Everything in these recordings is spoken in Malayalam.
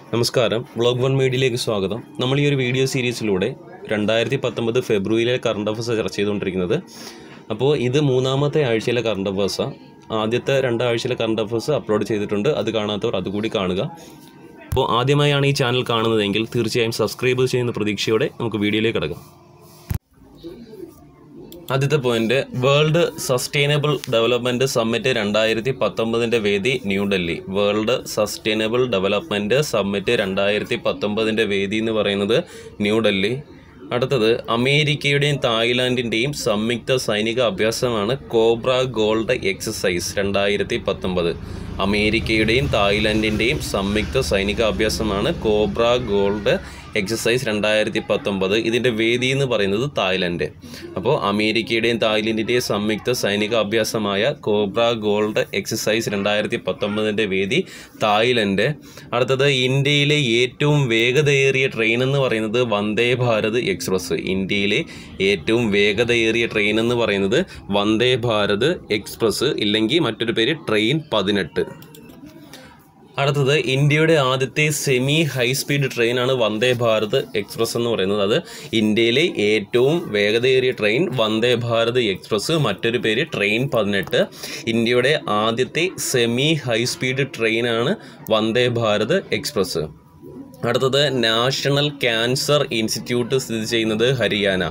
നമസ്കാരം വ്ളോഗ് വൺ മീഡിയയിലേക്ക് സ്വാഗതം നമ്മൾ ഈ ഒരു വീഡിയോ സീരീസിലൂടെ രണ്ടായിരത്തി പത്തൊമ്പത് ഫെബ്രുവരിയിലെ കറണ്ട് അഫേഴ്സ് ചർച്ച ചെയ്തുകൊണ്ടിരിക്കുന്നത് അപ്പോൾ ഇത് മൂന്നാമത്തെ ആഴ്ചയിലെ കറണ്ട് അഫേഴ്സാണ് ആദ്യത്തെ രണ്ടാഴ്ചയിലെ കറണ്ട് അഫേഴ്സ് അപ്ലോഡ് ചെയ്തിട്ടുണ്ട് അത് കാണാത്തവർ അതുകൂടി കാണുക അപ്പോൾ ആദ്യമായാണ് ഈ ചാനൽ കാണുന്നതെങ്കിൽ തീർച്ചയായും സബ്സ്ക്രൈബ് ചെയ്യുന്ന പ്രതീക്ഷയോടെ നമുക്ക് വീഡിയോയിലേക്ക് കിടക്കാം ആദ്യത്തെ point world sustainable development summit രണ്ടായിരത്തി പത്തൊമ്പതിൻ്റെ വേദി New Delhi world sustainable development summit രണ്ടായിരത്തി പത്തൊമ്പതിൻ്റെ വേദി എന്ന് പറയുന്നത് ന്യൂഡൽഹി അടുത്തത് അമേരിക്കയുടെയും തായ്ലാൻഡിൻ്റെയും സംയുക്ത സൈനിക അഭ്യാസമാണ് കോബ്ര ഗോൾഡ് എക്സസൈസ് രണ്ടായിരത്തി പത്തൊമ്പത് അമേരിക്കയുടെയും തായ്ലാൻഡിൻ്റെയും സംയുക്ത സൈനിക അഭ്യാസമാണ് കോബ്ര ഗോൾഡ് എക്സസൈസ് രണ്ടായിരത്തി പത്തൊമ്പത് ഇതിൻ്റെ വേദി എന്ന് പറയുന്നത് തായ്ലൻഡ് അപ്പോൾ അമേരിക്കയുടെയും തായ്ലൻഡിൻ്റെയും സംയുക്ത സൈനിക അഭ്യാസമായ കോബ്ര ഗോൾഡ് എക്സസൈസ് രണ്ടായിരത്തി പത്തൊമ്പതിൻ്റെ വേദി തായ്ലൻഡ് അടുത്തത് ഇന്ത്യയിലെ ഏറ്റവും വേഗതയേറിയ ട്രെയിൻ എന്ന് പറയുന്നത് വന്ദേ ഭാരത് എക്സ്പ്രസ് ഇന്ത്യയിലെ ഏറ്റവും വേഗതയേറിയ ട്രെയിൻ എന്ന് പറയുന്നത് വന്ദേ ഭാരത് എക്സ്പ്രസ് ഇല്ലെങ്കിൽ മറ്റൊരു പേര് ട്രെയിൻ പതിനെട്ട് അടുത്തത് ഇന്ത്യയുടെ ആദ്യത്തെ സെമി ഹൈ സ്പീഡ് ട്രെയിനാണ് വന്ദേ ഭാരത് എക്സ്പ്രസ് എന്ന് പറയുന്നത് അത് ഇന്ത്യയിലെ ഏറ്റവും വേഗതയേറിയ ട്രെയിൻ വന്ദേ ഭാരത് എക്സ്പ്രസ് മറ്റൊരു പേര് ട്രെയിൻ പതിനെട്ട് ഇന്ത്യയുടെ ആദ്യത്തെ സെമി ഹൈ സ്പീഡ് ട്രെയിനാണ് വന്ദേ ഭാരത് എക്സ്പ്രസ് അടുത്തത് നാഷണൽ ക്യാൻസർ ഇൻസ്റ്റിറ്റ്യൂട്ട് സ്ഥിതി ചെയ്യുന്നത് ഹരിയാന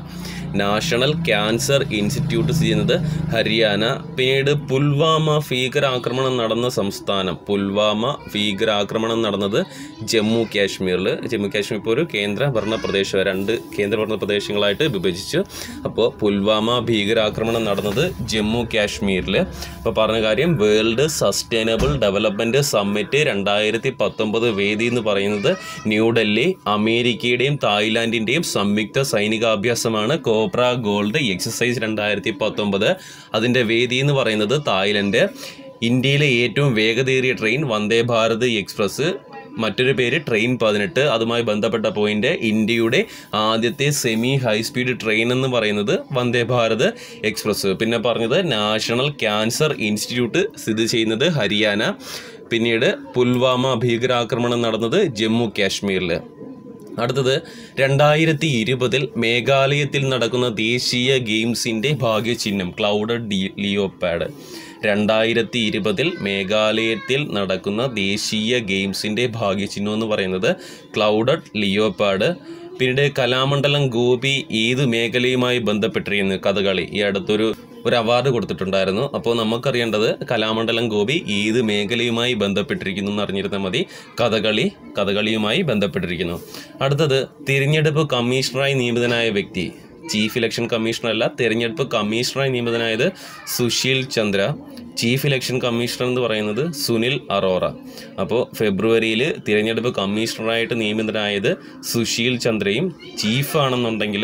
നാഷണൽ ക്യാൻസർ ഇൻസ്റ്റിറ്റ്യൂട്ട് സ്ഥിതി ചെയ്യുന്നത് ഹരിയാന പിന്നീട് പുൽവാമ ഭീകരാക്രമണം നടന്ന സംസ്ഥാനം പുൽവാമ ഭീകരാക്രമണം നടന്നത് ജമ്മു കാശ്മീരിൽ ജമ്മു കാശ്മീർ ഇപ്പോൾ ഒരു കേന്ദ്ര ഭരണ പ്രദേശം രണ്ട് കേന്ദ്രഭരണ പ്രദേശങ്ങളായിട്ട് വിഭജിച്ചു അപ്പോൾ പുൽവാമ ഭീകരാക്രമണം നടന്നത് ജമ്മു കാശ്മീരിൽ അപ്പോൾ പറഞ്ഞ കാര്യം വേൾഡ് സസ്റ്റൈനബിൾ ഡെവലപ്മെൻറ്റ് സമ്മിറ്റ് രണ്ടായിരത്തി പത്തൊമ്പത് വേദി എന്ന് പറയുന്നത് ന്യൂഡൽഹി അമേരിക്കയുടെയും തായ്ലാൻഡിൻ്റെയും സംയുക്ത സൈനികാഭ്യാസമാണ് കോബ്ര ഗോൾഡ് എക്സസൈസ് രണ്ടായിരത്തി പത്തൊമ്പത് അതിൻ്റെ വേദി എന്ന് പറയുന്നത് തായ്ലൻഡ് ഇന്ത്യയിലെ ഏറ്റവും വേഗതയേറിയ ട്രെയിൻ വന്ദേ ഭാരത് എക്സ്പ്രസ് മറ്റൊരു പേര് ട്രെയിൻ പതിനെട്ട് അതുമായി ബന്ധപ്പെട്ട പോയിന്റ് ഇന്ത്യയുടെ ആദ്യത്തെ സെമി ഹൈ സ്പീഡ് ട്രെയിൻ എന്ന് പറയുന്നത് വന്ദേ ഭാരത് എക്സ്പ്രസ് പിന്നെ പറഞ്ഞത് നാഷണൽ ക്യാൻസർ ഇൻസ്റ്റിറ്റ്യൂട്ട് സ്ഥിതി ചെയ്യുന്നത് ഹരിയാന പിന്നീട് പുൽവാമ ഭീകരാക്രമണം നടന്നത് ജമ്മു കാശ്മീരിൽ അടുത്തത് രണ്ടായിരത്തി ഇരുപതിൽ മേഘാലയത്തിൽ നടക്കുന്ന ദേശീയ ഗെയിംസിൻ്റെ ഭാഗ്യചിഹ്നം ക്ലൗഡഡ് ഡി ലിയോപാഡ് രണ്ടായിരത്തി ഇരുപതിൽ മേഘാലയത്തിൽ നടക്കുന്ന ദേശീയ ഗെയിംസിൻ്റെ ഭാഗ്യചിഹ്നം എന്ന് പറയുന്നത് ക്ലൗഡഡ് ലിയോപാഡ് പിന്നീട് കലാമണ്ഡലം ഗോപി ഏത് മേഖലയുമായി ബന്ധപ്പെട്ടിരിക്കുന്നു കഥകളി ഈ അടുത്തൊരു ഒരു അവാർഡ് കൊടുത്തിട്ടുണ്ടായിരുന്നു അപ്പോൾ നമുക്കറിയേണ്ടത് കലാമണ്ഡലം ഗോപി ഏത് മേഖലയുമായി ബന്ധപ്പെട്ടിരിക്കുന്നു എന്ന് അറിഞ്ഞിരുന്നാൽ മതി കഥകളി കഥകളിയുമായി ബന്ധപ്പെട്ടിരിക്കുന്നു അടുത്തത് തിരഞ്ഞെടുപ്പ് കമ്മീഷണറായി നിയമിതനായ വ്യക്തി ചീഫ് ഇലക്ഷൻ കമ്മീഷണർ അല്ല തിരഞ്ഞെടുപ്പ് കമ്മീഷണറായി നിയമിതനായത് Sushil Chandra chief election commissioner എന്ന് പറയുന്നത് സുനിൽ അറോറ അപ്പോൾ ഫെബ്രുവരിയിൽ തിരഞ്ഞെടുപ്പ് കമ്മീഷണറായിട്ട് നിയമിതനായത് സുശീൽ ചന്ദ്രയും ചീഫാണെന്നുണ്ടെങ്കിൽ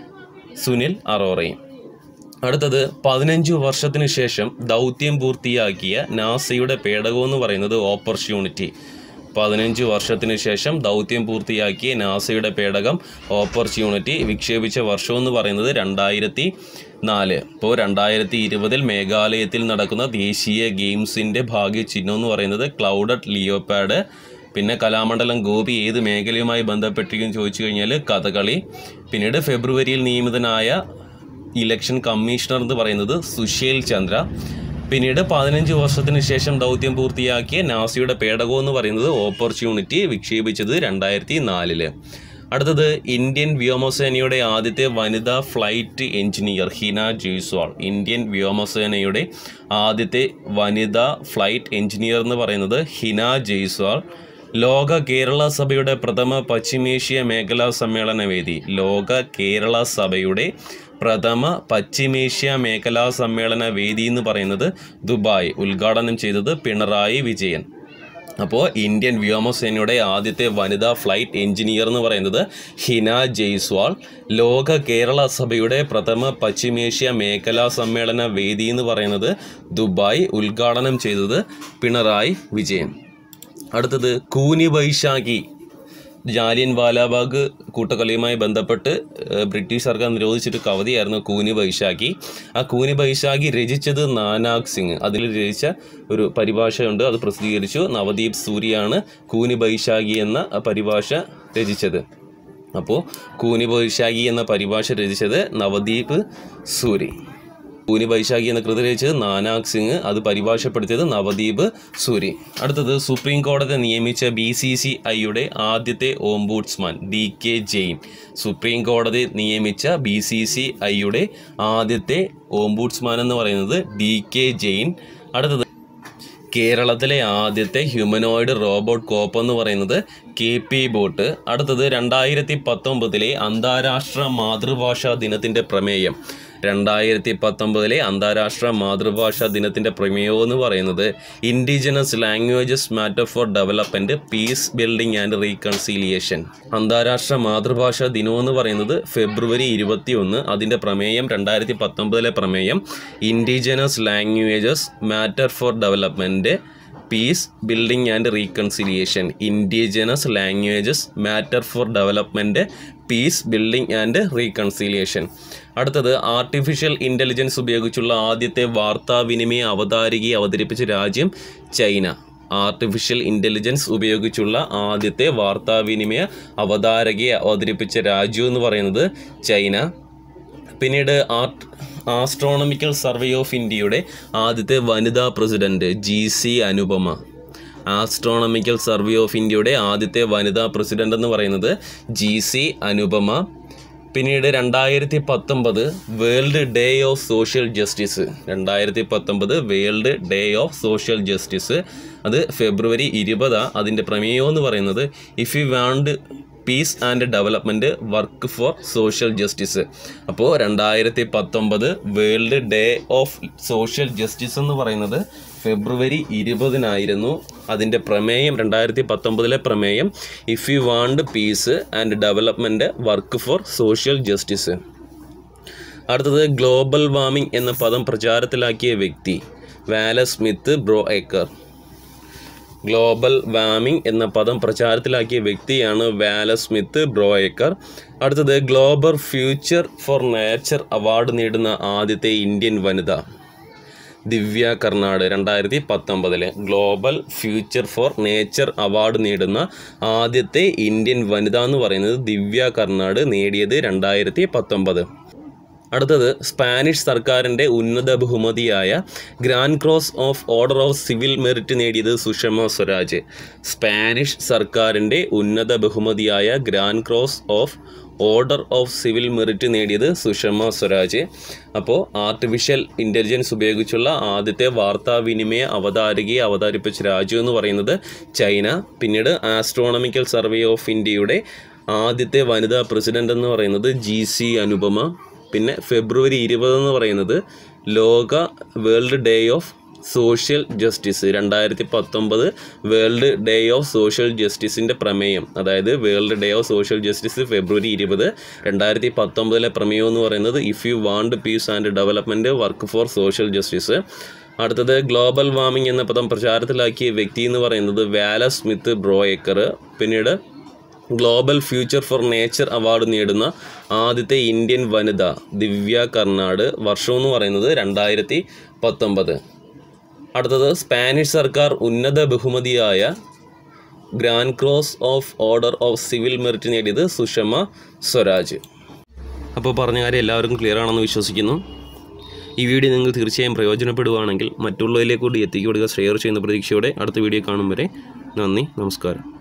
സുനിൽ അറോറയും അടുത്തത് പതിനഞ്ചു വർഷത്തിന് ശേഷം ദൗത്യം പൂർത്തിയാക്കിയ നാസയുടെ പേടകം എന്ന് പറയുന്നത് ഓപ്പർച്യൂണിറ്റി പതിനഞ്ച് വർഷത്തിന് ശേഷം ദൗത്യം പൂർത്തിയാക്കിയ നാസയുടെ പേടകം ഓപ്പർച്യൂണിറ്റി വിക്ഷേപിച്ച വർഷം എന്ന് പറയുന്നത് രണ്ടായിരത്തി നാല് ഇപ്പോൾ രണ്ടായിരത്തി ഇരുപതിൽ മേഘാലയത്തിൽ നടക്കുന്ന ദേശീയ ഗെയിംസിൻ്റെ ഭാഗ്യചിഹ്നം എന്ന് പറയുന്നത് ക്ലൗഡഡ് ലിയോപാഡ് പിന്നെ കലാമണ്ഡലം ഗോപി ഏത് മേഖലയുമായി ബന്ധപ്പെട്ടിരിക്കും ചോദിച്ചു കഴിഞ്ഞാൽ കഥകളി പിന്നീട് ഫെബ്രുവരിയിൽ നിയമിതനായ ഇലക്ഷൻ കമ്മീഷണർ എന്ന് പറയുന്നത് സുശീൽ ചന്ദ്ര പിന്നീട് പതിനഞ്ച് വർഷത്തിന് ശേഷം ദൗത്യം പൂർത്തിയാക്കിയ നാസിയുടെ പേടകം എന്ന് പറയുന്നത് ഓപ്പർച്യൂണിറ്റി വിക്ഷേപിച്ചത് രണ്ടായിരത്തി നാലില് അടുത്തത് ഇന്ത്യൻ വ്യോമസേനയുടെ ആദ്യത്തെ വനിതാ flight engineer Hina Jaiswal Indian വ്യോമസേനയുടെ ആദ്യത്തെ വനിതാ ഫ്ലൈറ്റ് എഞ്ചിനീയർ എന്ന് പറയുന്നത് ഹിന ജയ്സ്വാൾ ലോക കേരള സഭയുടെ പ്രഥമ പശ്ചിമേഷ്യ മേഖലാ സമ്മേളന വേദി ലോക കേരള സഭയുടെ പ്രഥമ പശ്ചിമേഷ്യ മേഖലാ സമ്മേളന വേദി എന്ന് പറയുന്നത് ദുബായ് ഉദ്ഘാടനം ചെയ്തത് പിണറായി വിജയൻ അപ്പോൾ ഇന്ത്യൻ വ്യോമസേനയുടെ ആദ്യത്തെ വനിതാ ഫ്ലൈറ്റ് എഞ്ചിനീയർ എന്ന് പറയുന്നത് ഹിന ജയ്സ്വാൾ ലോക കേരള സഭയുടെ പ്രഥമ പശ്ചിമേഷ്യ മേഖലാ സമ്മേളന വേദി എന്ന് പറയുന്നത് ദുബായ് ഉദ്ഘാടനം ചെയ്തത് പിണറായി വിജയൻ അടുത്തത് കൂനി വൈശാഖി ജാലിയൻ വാലാബാഗ് കൂട്ടക്കൊലയുമായി ബന്ധപ്പെട്ട് ഏഹ്, ബ്രിട്ടീഷ് സർക്കാർ നിരോധിച്ചൊരു കവിതയായിരുന്നു കൂനി ബൈശാഖി ആ കൂനി ബൈശാഖി രചിച്ചത് നാനാഗ് സിംഗ് അതിൽ രചിച്ച ഒരു പരിഭാഷയുണ്ട് അത് പ്രസിദ്ധീകരിച്ചു നവദീപ് സൂരിയാണ് കൂനി ബൈശാഖി എന്ന ആ പരിഭാഷ രചിച്ചത് അപ്പോൾ കൂനി ബൈശാഖി എന്ന പരിഭാഷ രചിച്ചത് നവദീപ് സൂരി കൂനി ബൈശാഖി എന്ന കൃതി രചിച്ചത് നാനാഗ് സിംഗ് അത് പരിഭാഷപ്പെടുത്തിയത് നവദീപ് സൂരി അടുത്തത് സുപ്രീം കോടതി നിയമിച്ച ബി സി സി ഐയുടെ ആദ്യത്തെ ombudsman D K Jain supreme കോടതി നിയമിച്ച ബി സി സി ഐയുടെ ആദ്യത്തെ ഓംബൂഡ്സ്മാൻ എന്ന് പറയുന്നത് ഡി കെ ജെയിൻ അടുത്തത് കേരളത്തിലെ ആദ്യത്തെ ഹ്യൂമനോയിഡ് റോബോട്ട് കോപ്പ് എന്ന് പറയുന്നത് കെ പി ബോട്ട് അടുത്തത് രണ്ടായിരത്തി പത്തൊമ്പതിലെ അന്താരാഷ്ട്ര മാതൃഭാഷാ ദിനത്തിൻ്റെ പ്രമേയം രണ്ടായിരത്തി പത്തൊമ്പതിലെ അന്താരാഷ്ട്ര മാതൃഭാഷാ ദിനത്തിൻ്റെ പ്രമേയം എന്ന് പറയുന്നത് indigenous languages matter for development peace building and reconciliation അന്താരാഷ്ട്ര മാതൃഭാഷാ ദിനം എന്ന് പറയുന്നത് ഫെബ്രുവരി ഇരുപത്തി ഒന്ന് അതിൻ്റെ പ്രമേയം രണ്ടായിരത്തി പത്തൊമ്പതിലെ പ്രമേയം indigenous languages matter for development peace building and reconciliation indigenous languages matter for development peace building and reconciliation അടുത്തത് ആർട്ടിഫിഷ്യൽ ഇൻ്റലിജൻസ് ഉപയോഗിച്ചുള്ള ആദ്യത്തെ വാർത്താവിനിമയ അവതാരികയെ അവതരിപ്പിച്ച രാജ്യം ചൈന ആർട്ടിഫിഷ്യൽ ഇൻ്റലിജൻസ് ഉപയോഗിച്ചുള്ള ആദ്യത്തെ വാർത്താവിനിമയ അവതാരകയെ അവതരിപ്പിച്ച രാജ്യം എന്ന് പറയുന്നത് ചൈന പിന്നീട് ആർട്ട് ആസ്ട്രോണമിക്കൽ സർവേ ഓഫ് ഇന്ത്യയുടെ ആദ്യത്തെ വനിതാ president G C Anupama astronomical survey of ഇന്ത്യയുടെ ആദ്യത്തെ വനിതാ പ്രസിഡന്റ് എന്ന് പറയുന്നത് ജി സി അനുപമ പിന്നീട് രണ്ടായിരത്തി പത്തൊമ്പത് world day of social justice രണ്ടായിരത്തി പത്തൊമ്പത് world day of social justice അത് ഫെബ്രുവരി ഇരുപതാണ് അതിൻ്റെ പ്രമേയം എന്ന് പറയുന്നത് if you want peace and development work for social justice അപ്പോൾ രണ്ടായിരത്തി പത്തൊമ്പത് world day of social justice എന്ന് പറയുന്നത് ഫെബ്രുവരി ഇരുപതിനായിരുന്നു അതിൻ്റെ പ്രമേയം രണ്ടായിരത്തി പത്തൊമ്പതിലെ പ്രമേയം if you want peace and development work for social justice അടുത്തത് ഗ്ലോബൽ വാർമിംഗ് എന്ന പദം പ്രചാരത്തിലാക്കിയ വ്യക്തി Wallace Smith bro acre global warming എന്ന പദം പ്രചാരത്തിലാക്കിയ വ്യക്തിയാണ് വാല സ്മിത്ത് ബ്രോയേക്കർ അടുത്തത് global future for nature award നേടുന്ന ആദ്യത്തെ ഇന്ത്യൻ വനിത ദിവ്യ കർണാട് രണ്ടായിരത്തി പത്തൊമ്പതിലെ global future for nature award നേടുന്ന ആദ്യത്തെ ഇന്ത്യൻ വനിത എന്ന് പറയുന്നത് ദിവ്യ കർണാട് നേടിയത് രണ്ടായിരത്തി പത്തൊമ്പത് അടുത്തത് സ്പാനിഷ് സർക്കാരിൻ്റെ ഉന്നത ബഹുമതിയായ grand cross of order of civil merit നേടിയത് സുഷമ സ്വരാജ് സ്പാനിഷ് സർക്കാരിൻ്റെ ഉന്നത ബഹുമതിയായ grand cross of order of civil merit നേടിയത് സുഷമ സ്വരാജ് അപ്പോൾ ആർട്ടിഫിഷ്യൽ ഇൻ്റലിജൻസ് ഉപയോഗിച്ചുള്ള ആദ്യത്തെ വാർത്താവിനിമയ അവതാരികയെ അവതരിപ്പിച്ച രാജ്യം എന്ന് പറയുന്നത് ചൈന പിന്നീട് ആസ്ട്രോണമിക്കൽ സർവേ ഓഫ് ഇന്ത്യയുടെ ആദ്യത്തെ വനിതാ പ്രസിഡന്റ് എന്ന് പറയുന്നത് ജി സി അനുപമ പിന്നെ ഫെബ്രുവരി ഇരുപത് എന്ന് പറയുന്നത് ലോക world day of social justice രണ്ടായിരത്തി പത്തൊമ്പത് വേൾഡ് ഡേ ഓഫ് സോഷ്യൽ ജസ്റ്റിസിൻ്റെ പ്രമേയം അതായത് world day of social justice ഫെബ്രുവരി ഇരുപത് രണ്ടായിരത്തി പത്തൊമ്പതിലെ പ്രമേയം എന്ന് പറയുന്നത് if you want peace and development work for social justice അടുത്തത് ഗ്ലോബൽ വാർമിംഗ് എന്ന പദം പ്രചാരത്തിലാക്കിയ വ്യക്തി എന്ന് പറയുന്നത് വാല സ്മിത്ത് ബ്രോയേക്കർ പിന്നീട് global future for nature award നേടുന്ന ആദ്യത്തെ ഇന്ത്യൻ വനിത ദിവ്യ കർണാട് വർഷം എന്ന് പറയുന്നത് രണ്ടായിരത്തി പത്തൊമ്പത് അടുത്തത് സ്പാനിഷ് സർക്കാർ ഉന്നത ബഹുമതിയായ grand cross of order of civil merit നേടിയത് സുഷമ സ്വരാജ് അപ്പോൾ പറഞ്ഞ കാര്യം എല്ലാവർക്കും ക്ലിയർ ആണെന്ന് വിശ്വസിക്കുന്നു ഈ വീഡിയോ നിങ്ങൾ തീർച്ചയായും പ്രയോജനപ്പെടുകയാണെങ്കിൽ മറ്റുള്ളവരിലേക്ക് കൂടി എത്തിക്കുക ഷെയർ ചെയ്യുന്ന പ്രതീക്ഷയോടെ അടുത്ത വീഡിയോ കാണും വരെ നന്ദി നമസ്കാരം